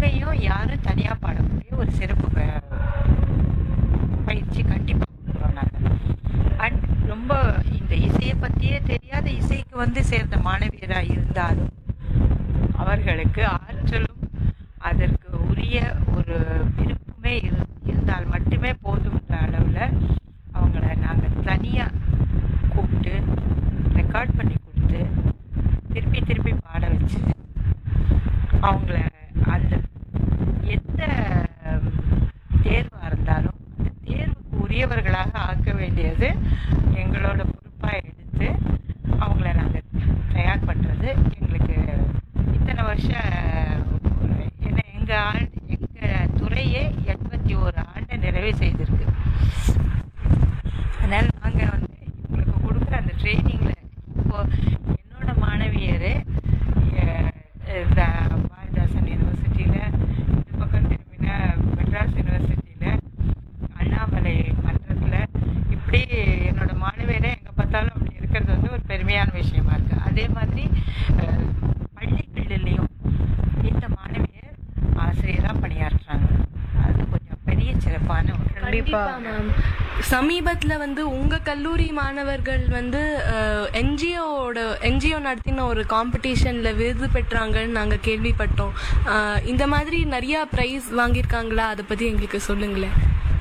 அங்கேயும் யாரும் தனியாக பாடக்கூடிய ஒரு சிறப்பு ப- பயிற்சி கண்டிப்பாக கொடுக்குறோம் நாங்கள் அண்ட் ரொம்ப இந்த இசையை பற்றியே தெரியாத இசைக்கு வந்து சேர்ந்த மாணவியராக இருந்தாலும் அவர்களுக்கு ஆற்றலும் அதற்கு உரிய ஒரு விருப்பமே இரு- இருந்தால் மட்டுமே போதுன்ற அளவில் அவங்கள நாங்கள் தனியாக கூப்பிட்டு ரெக்கார்ட் பண்ணி கொடுத்து திருப்பி திருப்பி பாட வச்சு அவங்கள அந்த எந்த தேர்வாக இருந்தாலும் அந்த தேர்வுக்கு உரியவர்களாக ஆக்க வேண்டியது எங்களோட பொறுப்பாக எடுத்து அவங்கள நாங்கள் தயார் பண்ணுறது எங்களுக்கு இத்தனை வருஷம் ஒரு- ஏன்னா எங்கள் ஆண்டு எங்கள் துறையே எண்பத்தி ஒரு ஆண்டை நிறைவு செய்திருக்கு அதனால் நாங்கள் வந்து இவங்களுக்கு கொடுக்குற அந்த ட்ரைனிங்கில் இப்போ என்னோட மாணவியர் இந்த பாரதிதாசன் யூனிவர்சிட்டியில் இந்த பக்கம் திரும்பின மெட்ராஸ் யூனிவர்சிட்டியில் அண்ணாமலை மன்றத்தில் இப்படி என்னோட மாணவியரே எங்கே பார்த்தாலும் அப்படி இருக்கிறது வந்து ஒரு பெருமையான விஷயமா இருக்குது அதே மாதிரி அஹ், பள்ளிகளிலையும் இந்த மாணவியர் ஆசிரியராக பணியாற்றுறாங்க அது கொஞ்சம் பெரிய சிறப்பான ஒரு கண்டிப்பா மேம் சமீபத்துல வந்து உங்க கல்லூரி மாணவர்கள் வந்து என்ஜிஓட என்ஜிஓ நடத்தின ஒரு காம்படிஷன்ல விருது பெற்றாங்கன்னு நாங்க கேள்விப்பட்டோம் அஹ், இந்த மாதிரி நிறைய பிரைஸ் வாங்கியிருக்காங்களா அதை பத்தி எங்களுக்கு சொல்லுங்களேன்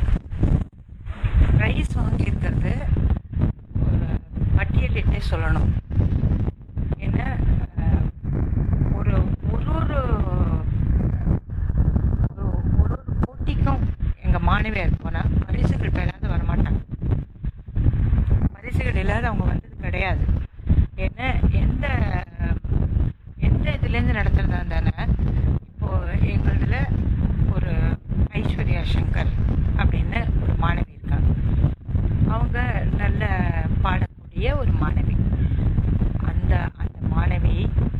ப்ரைஸ் வாங்கியிருக்கிறது ஒரு பட்டியலிட்டே சொல்லணும் ஏன்னா அஹ், ஒரு ஒரு ஒரு ஒரு ஒரு ஒரு போட்டிக்கும் எங்கள் மாணவியர் போனால் பரிசுகள் பெறாத வரமாட்டாங்க பரிசுகள் இல்லாத அவங்க வந்தது கிடையாது ஏன்னா எந்த எந்த இதுலேருந்து நடத்துறதா இருந்தானே இப்போது எங்களதுல ஒரு ஐஸ்வர்யா சங்கர் அப்படின்னு ஒரு மாணவி இருக்காங்க அவங்க நல்ல பாடக்கூடிய ஒரு மாணவி அந்த அந்த மாணவி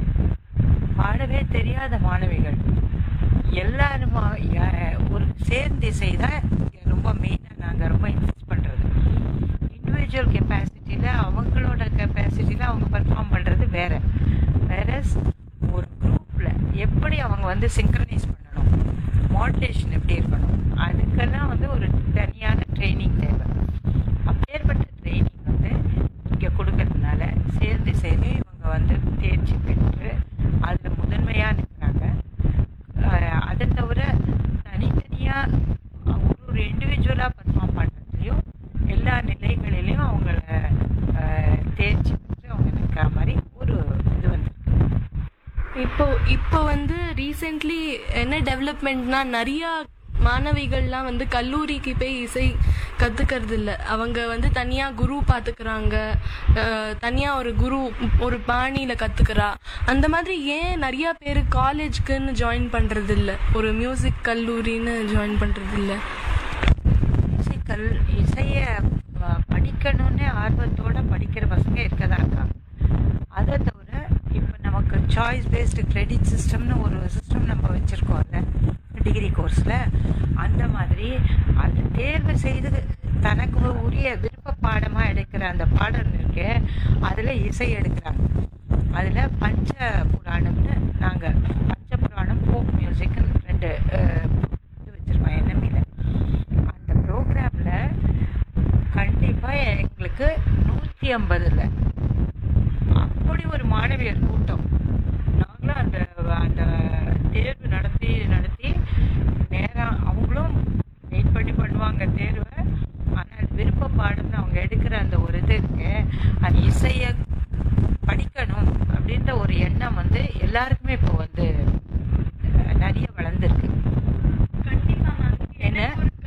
பாடவே தெரியாத மாணவிகள் எல்லாருமா யா- ஒரு சேர்ந்து இசை தான் ரொம்ப மெயினாக நாங்கள் ரொம்ப இன்சிஸ்ட் பண்ணுறது இண்டிவிஜுவல் கெப்பாசிட்டியில் அவங்களோட கெப்பாசிட்டியில் அவங்க பெர்ஃபார்ம் பண்ணுறது வேற வேற ஒரு குரூப்பில் எப்படி அவங்க வந்து சிங்க்ரனைஸ் பண்ணணும் மாடுலேஷன் எப்படி இருக்கணும் அதுக்கெல்லாம் வந்து ஒரு தனியான ட்ரைனிங் தேவை அப்பேற்பட்ட ட்ரைனிங் வந்து இங்கே கொடுக்கறதுனால சேர்ந்து சேர்ந்து இவங்க வந்து தேர்ச்சி பெற்று அதில் முதன்மையாக நிற்கிறாங்க அஹ் அதை தவிர தனித்தனியாக ஒரு ஒரு இண்டிவிஜுவலாக பர்ஃபார்ம் பண்ணுறதுலையும் எல்லா நிலைகளிலையும் அவங்கள அஹ், தேர்ச்சி பெற்று அவங்க நிற்கிற மாதிரி ஒரு இது வந்திருக்கு இப்போ இப்போ வந்து ரீசெண்ட்லி என்ன டெவலப்மெண்ட்னா நிறைய மாணவிகள்லாம் வந்து கல்லூரிக்கு போய் இசை கத்துக்கிறது இல்ல அவங்க வந்து தனியா குரு பாத்துக்கிறாங்க அஹ், தனியா ஒரு குரு ஒரு பாணியில கத்துக்கிறா அந்த மாதிரி ஏன் நிறைய பேர் காலேஜ்க்குன்னு ஜாயின் பண்றது இல்ல ஒரு மியூசிக் கல்லூரின்னு ஜாயின் பண்றது இல்ல இசைக்கல் இசையை ப- படிக்கணும்னு ஆர்வத்தோட படிக்கிற பசங்க இருக்கதான் இருக்காங்க அதை தவிர இப்போ நமக்கு சாய்ஸ் பேஸ்டு கிரெடிட் சிஸ்டம்னு ஒரு சிஸ்டம் நம்ம வச்சுருக்கோம்ல டிகிரி கோர்ஸில் அந்த மாதிரி அது தேர்வு செய்து தனக்கு உரிய விருப்ப பாடமாக எடுக்கிற அந்த பாடம் இருக்கு அதில் இசை எடுக்கிறாங்க அதில் பஞ்ச புராணம்னு நாங்கள் பஞ்ச புராணம் ஃபோக் மியூசிக்னு ரெண்டு அஹ், இது வச்சுருக்கோம் என்எம்இல அந்த ப்ரோக்ராமில் கண்டிப்பாக எங்களுக்கு நூற்றி ஐம்பதில் அப்படி ஒரு மாணவியர் கூட்டம் நாங்களும் அந்த அந்த தேர்வு நடத்தி நடத்தி நேராக அவங்களும் வெயிட் பண்ணி பண்ணுவாங்க தேர்வை ஆனால் விருப்ப பாடம்னு அவங்க எடுக்கிற அந்த ஒரு இது இருக்கு அந்த இசையை படிக்கணும் அப்படின்ற ஒரு எண்ணம் வந்து எல்லாருக்குமே இப்போ வந்து அஹ், நிறைய வளர்ந்துருக்கு என்ன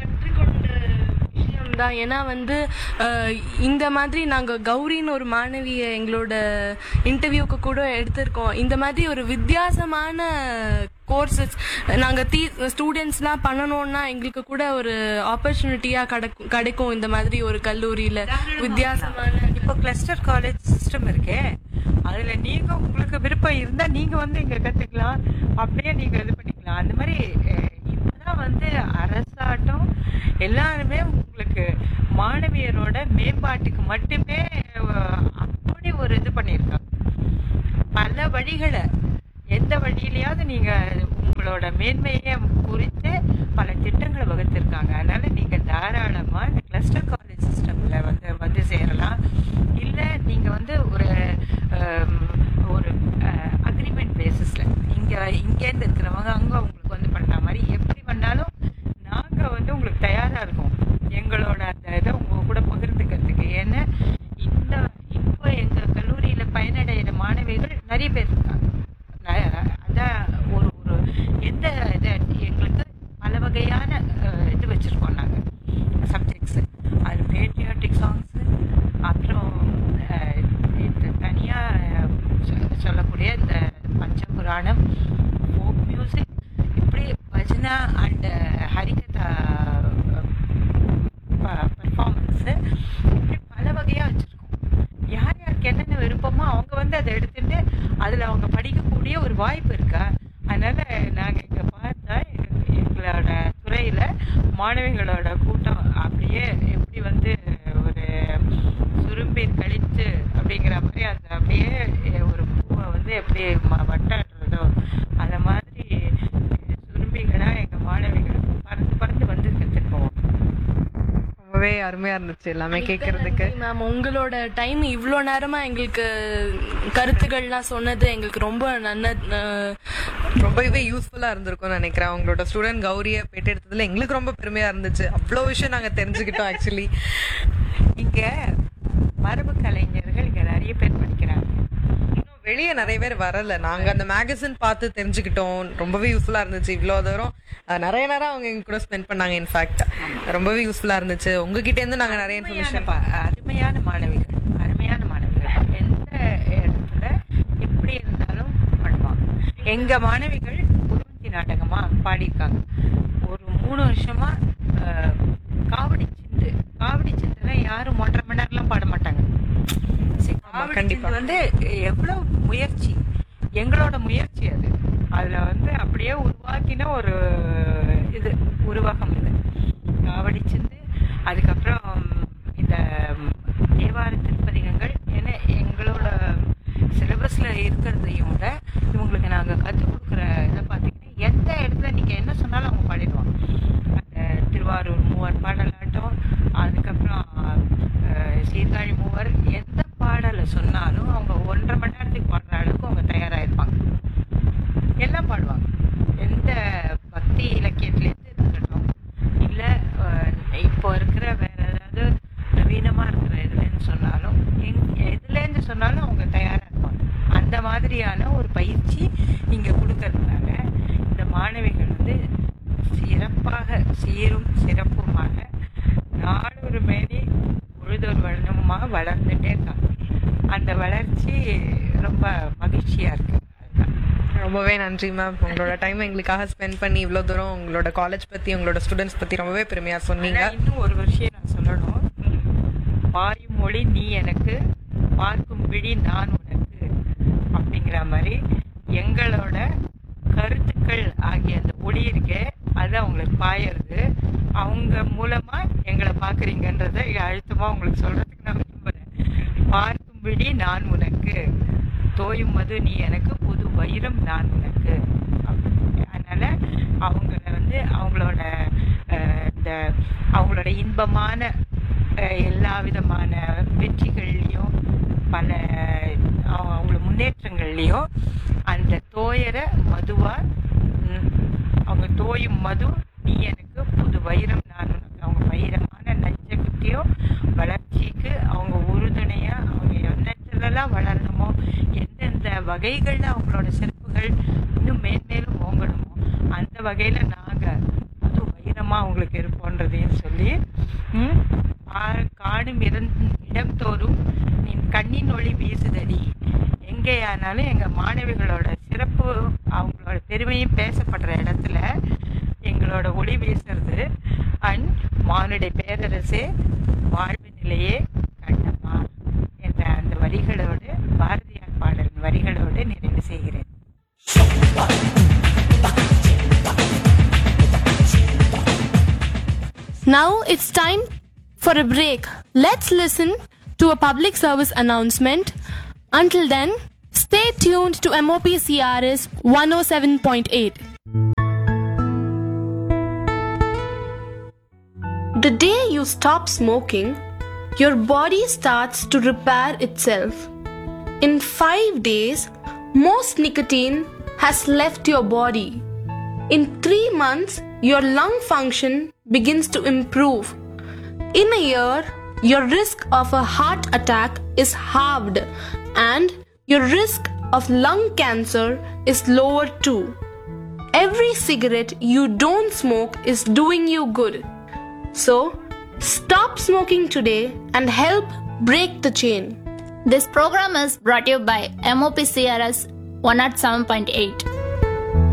தான் ஏன்னா வந்து அஹ், இந்த மாதிரி நாங்க கௌரின்னு ஒரு மாணவிய எங்களோட இன்டர்வியூக்கு கூட எடுத்திருக்கோம் இந்த மாதிரி ஒரு வித்தியாசமான கோர்சஸ் நாங்க தீ ஸ்டூடெண்ட்ஸ்லாம் பண்ணணும்னா எங்களுக்கு கூட ஒரு ஆப்பர்ச்சுனிட்டியா கிடைக்கும் கிடைக்கும் இந்த மாதிரி ஒரு கல்லூரியில வித்தியாசமான இப்போ கிளஸ்டர் காலேஜ் சிஸ்டம் இருக்கே அதுல நீங்க உங்களுக்கு விருப்பம் இருந்தா நீங்க வந்து இங்க கத்துக்கலாம் அப்படியே நீங்க இது பண்ணிக்கலாம் அந்த மாதிரி அஹ், இப்பதான் வந்து அரசாட்டம் எல்லாருமே உங்களுக்கு மாணவியரோட மேம்பாட்டுக்கு மட்டுமே அஹ், அப்படி ஒரு இது பண்ணியிருக்காங்க பல வழிகளை எந்த வழியிலயாவது நீங்க உங்களோட எங்களோட மேன்மையை குறித்து பல திட்டங்களை வகுத்திருக்காங்க அதனால நீங்க தாராளமா இந்த கிளஸ்டர் காலேஜ் சிஸ்டம்ல வந்து வந்து சேரலாம் இல்ல நீங்க வந்து ஒரு ஆம், ஒரு அக்ரிமெண்ட் பேசிஸ்ல இங்க இங்கேருந்து இருக்கிறவங்க அங்க உங்களுக்கு வந்து பண்ற மாதிரி எப்படி பண்ணாலும் நாங்க வந்து உங்களுக்கு தயாரா இருக்கோம் எங்களோட அந்த இதை உங்க கூட பகிர்ந்துக்கிறதுக்கு ஏன்னா இந்த இப்போ எங்க கல்லூரியில பயனடைகிற மாணவிகள் நிறைய பேர் இருக்காங்க ந- அதான் ஒரு ஒரு எந்த இது எங்களுக்கு பல வகையான அஹ், இது வச்சிருக்கோம் நாங்க சப்ஜெக்ட்ஸ் அது பேட்ரியாட்டிக் சாங்ஸ் அப்புறம் அஹ், இது தனியா அஹ், சொ- சொல்லக்கூடிய இந்த பஞ்சபுராணம் ஃபோக் மியூசிக் இப்படி பஜனா அண்ட் ஹரிகதா பர்ஃபார்மன்ஸு இப்படி பல வகையாக வச்சுருக்கோம் யார் யாருக்கு என்னென்ன விருப்பமோ அவங்க வந்து அதை எடுத்துட்டு அதில் அவங்க படிக்கக்கூடிய ஒரு வாய்ப்பு இருக்கா அதனால நாங்கள் இங்கே பார்த்தா எங்க- எங்களோட துறையில் மாணவிகளோட கூட்டம் அப்படியே எப்படி வந்து ஒரு சுரும்பின் கழித்து அப்படிங்கிற மாதிரி அந்த அப்படியே ஒரு பூவை வந்து எப்படி ம- வட்டாடுறதோ அந்த மாதிரி சுரும்பிகளாக எங்கள் மாணவிகள் பறந்து பறந்து வந்து கற்றுட்டு போவோம் ரொம்பவே அருமையா இருந்துச்சு எல்லாமே கேட்கறதுக்கு மேம் உங்களோட டைம் இவ்வளோ நேரமா எங்களுக்கு கருத்துக்கள்லாம் சொன்னது எங்களுக்கு ரொம்ப நல்ல அஹ், ரொம்பவே யூஸ்ஃபுல்லா இருந்திருக்கும்னு நினைக்கிறேன் உங்களோட ஸ்டூடெண்ட் கௌரிய பேட்டெடுத்ததுல எங்களுக்கு ரொம்ப பெருமையா இருந்துச்சு அவ்வளோ விஷயம் நாங்க தெரிஞ்சுக்கிட்டோம் ஆக்சுவலி இங்க மரபு கலைஞர்கள் இங்க நிறைய பேர் படிக்கிறாங்க இன்னும் வெளியே நிறைய பேர் வரல நாங்க அந்த மேகசின் பார்த்து தெரிஞ்சுக்கிட்டோம் ரொம்பவே யூஸ்ஃபுல்லா இருந்துச்சு இவ்வளோ தூரம் அஹ், நிறைய நேரம் அவங்க எங்க கூட ஸ்பெண்ட் பண்ணாங்க இன்ஃபேக்ட் ரொம்பவே யூஸ்ஃபுல்லா இருந்துச்சு உங்ககிட்ட இருந்து நாங்க நிறைய அருமையான இன்ஃபர்மேஷன் பா- அருமையான மாணவிகள் அருமையான மாணவிகள் எந்த இடத்துல எப்படி இருந்தாலும் பண்ணுவாங்க எங்க மாணவிகள் குருவஞ்சி நாடகமா பாடியிருக்காங்க ஒரு மூணு வருஷமா அஹ், காவடி சிந்து காவடி சிந்துல யாரும் ஒன்றரை மணி நேரம்லாம் பாட மாட்டாங்க சரி, காவடி கண்டிப்பா. சிந்து வந்து எவ்வளவு முயற்சி எங்களோட முயற்சி அது அதுல வந்து அப்படியே உருவாக்கின ஒரு இது உருவகம் இது காவடி சிந்து அதுக்கப்புறம் இந்த தேவார திருப்பதிகங்கள் ஏன்னா எங்களோட சிலபஸ்ல இருக்கிறதையும் விட இவங்களுக்கு நாங்க கற்றுக் கொடுக்குற இதை பார்த்தீங்கன்னா எந்த இடத்துல நீங்க என்ன சொன்னாலும் அவங்க பாடிடுவாங்க அந்த திருவாரூர் மூவர் பாடலாட்டம் அதுக்கப்புறம் அஹ், சீர்காழி மூவர் எந்த பாடலை சொன்னாலும் அவங்க ஒன்றரை மணி நேரத்துக்கு பாடுற அளவுக்கு அவங்க தயாராயிருப்பாங்க எல்லாம் பாடுவாங்க எந்த பக்தி இலக்கியத்துலேருந்து இருக்கட்டும் இல்லை இப்போ இருக்கிற வேற ஏதாவது நவீனமாக இருக்கிற இதுலேருந்து சொன்னாலும் எங் எதுலேருந்து சொன்னாலும் அவங்க தயாராக இருப்பாங்க அந்த மாதிரியான ஒரு பயிற்சி இங்கே கொடுக்கறதுனால இந்த மாணவிகள் வந்து சிறப்பாக சீரும் சிறப்புமாக நாளொரு மேனி பொழுதொரு வண்ணமுமாக வளர்ந்துட்டே இருக்காங்க அந்த வளர்ச்சி ரொம்ப மகிழ்ச்சியாக இருக்கு அதுதான் ரொம்பவே நன்றி மேம் உங்களோட டைம் எங்களுக்காக ஸ்பெண்ட் பண்ணி இவ்வளோ தூரம் உங்களோட காலேஜ் பத்தி உங்களோட ஸ்டூடெண்ட்ஸ் பத்தி ரொம்பவே பெருமையா சொன்னீங்க ஆனா இன்னும் ஒரு விஷயம் நான் சொல்லணும் பாயும் மொழி நீ எனக்கு பார்க்கும் விழி நான் உனக்கு அப்படிங்கிற மாதிரி எங்களோட கருத்துக்கள் ஆகிய அந்த ஒளி இருக்கே அது அவங்களுக்கு பாயறது அவங்க மூலமா எங்களை பாக்குறீங்கன்றத அழுத்தமா உங்களுக்கு சொல்றதுக்கு நான் விரும்புறேன் பார்க்கும் விழி நான் உனக்கு தோயும் மது நீ எனக்கு புது வைரம் நான் உனக்கு அப்படி- அதனால அவங்கள வந்து அவங்களோட அஹ், இந்த அவங்களோட இன்பமான அஹ், எல்லா விதமான வெற்றிகள்லையும் பல அவங்க அவங்கள முன்னேற்றங்கள்லையும் அந்த தோயர மதுவா ம், அவங்க தோயும் மது நீ எனக்கு புது வைரம் நான் உனக்கு அவங்க வைரமான நஞ்சகுத்தியும் வளர்ச்சிக்கு அவங்க உறுதுணையா அவங்க எண்ணத்திலெல்லாம் வளரணுமோ எந்தெந்த வகைகள்ல அவங்களோட சிறப்புகள் இன்னும் மேன்மேலும் ஓங்கணுமோ அந்த வகையில நாங்க புது வைரமா அவங்களுக்கு இருப்போன்றதையும் சொல்லி ம், ஆ- காணும் இடம் இடம் தோறும் நின் கண்ணின் ஒளி வீசுதடி எங்கேயானாலும் எங்க மாணவிகளோட சிறப்பு அவங்களோட பெருமையும் பேசப்படுற இடத்துல எங்களோட ஒளி வீசுறது அண்ட் மானுடைய பேரரசே வாழ்வு நிலையே கண்ணம்மா என்ற அந்த வரிகளோடு பாரதியார் பாடலின் வரிகளோடு நிறைவு செய்கிறேன் Now it's time for a break. Let's listen to a public service announcement. Until then, stay tuned to MOP CRS 107.8. The day you stop smoking, your body starts to repair itself. In five days, most nicotine has left your body. In three months, your lung function begins to improve. In a year, your risk of a heart attack is halved and your risk of lung cancer is lower too. Every cigarette you don't smoke is doing you good. So, stop smoking today and help break the chain. This program is brought to you by MOPCRS 107.8.